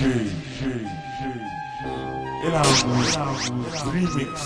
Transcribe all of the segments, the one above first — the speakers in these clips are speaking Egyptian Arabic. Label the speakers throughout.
Speaker 1: شي شي العبوا العبوا ريميكس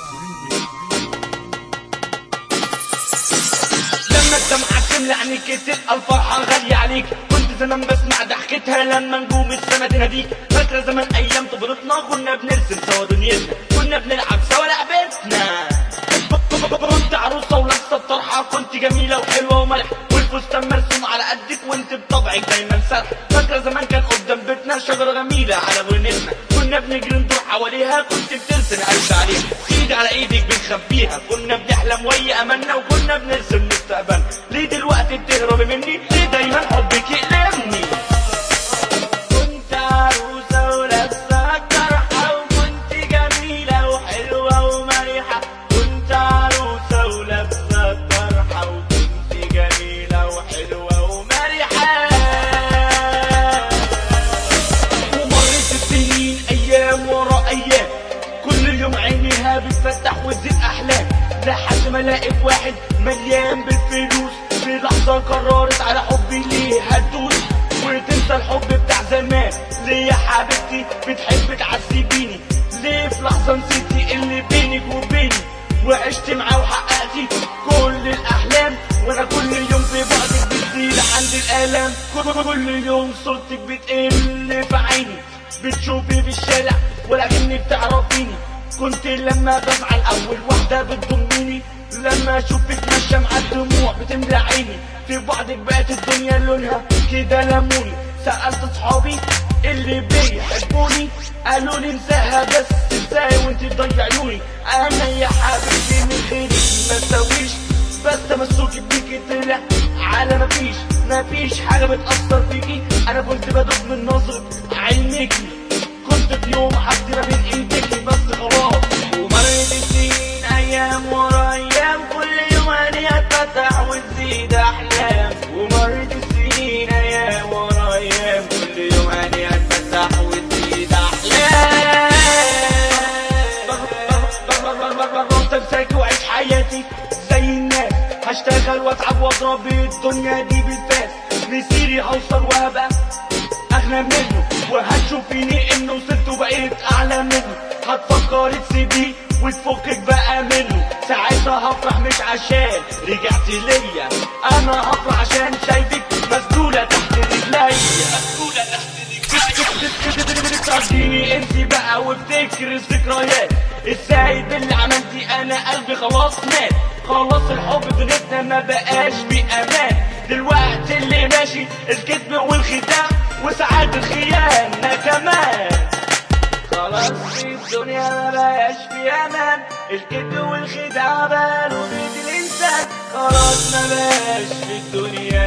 Speaker 2: لما الدمعة تملى عينيك تبقى الفرحة غالية عليك كنت زمان بسمع ضحكتها لما نجوم السما تناديك فاكرة زمان أيام طفولتنا كنا بنرسم سوا دنيتنا كنا بنلعب سوا لعبتنا كنت عروسة ولسه بطرحة كنت جميلة وحلوة وملح والفستان مرسوم على قدك وانت بطبعك دايما سرح فاكرة زمان كان قدام بيتنا شجرة جميلة على بنتنا كنا بنجري ندور حواليها كنت بترسم قلب عليها ايد على ايدك بنخبيها كنا بنحلم ويا املنا وكنا بنرسم مستقبل ليه دلوقتي بتهربي مني ليه دايما حبك يقلقني كنت عروسة ولابسة طرحة وكنت جميلة وحلوة ومرحة كنت عروسة ولابسة طرحة وكنت جميلة وحلوة ومرحة ومرت السنين أيام ورا أيام كل يوم عينيها بتفتح وتزيد أحلام لحد ما لقيت واحد مليان بالفلوس في لحظة قررت على حبي ليه هتدوس وتنسى الحب بتاع زمان ليه يا حبيبتي بتحب تعذبيني ليه في لحظة نسيتي اللي بينك وبيني وعشت معاه وحققتي كل الأحلام وأنا كل يوم في بعدك بتزيد عندي الآلام كل- كل يوم صورتك بتقل في عيني بتشوفي في الشارع ولكنك بتعرفيني كنت لما بزعل أول واحدة بتضمني لما أشوفك ماشية مع الدموع بتملى عيني في بعدك بقت الدنيا لونها كده ليموني سألت صحابي اللي بيحبوني قالوا لي انساها بس ازاي وانت تضيع عيوني انا يا حبيبتي من غيرك ما تسويش بس تمسكي بيكي طلع على مفيش مفيش حاجة بتأثر فيكي انا كنت بدوب من نظرة عينيكي كنت في يوم عدي ما بين ايديكي بس خلاص ومرت السنين ايام ورا ايام كل يوم عيني اتفتح وتزيد احلام ومرت السنين ايام ورا ايام كل يوم عيني اتفتح وتزيد احلام قررت امسك واعيش حياتي زي الناس هشتغل واتعب واضرب الدنيا دي بالفاس مسيري هوصل وهبقى اغنى منه وهتشوفيني انه وصلت وبقيت اعلى منه هتفكري تسيبيه وتفكك بقى منه ساعتها هفرح مش عشان رجعت ليا انا هفرح عشان شايفك مسدولة تحت رجليا مسدولة تحت رجليا ترجيني انتي بقى وافتكر الذكريات ازاي باللي عملتي انا قلبي خلاص مات خلاص الحب في دنيتنا ما بقاش بامان دلوقتي اللي ماشي الكذب والخداع وساعات الخيانة كمان خلاص في الدنيا ما بقاش في امان الكذب والخداع بقالوا بيد الانسان خلاص ما بقاش في الدنيا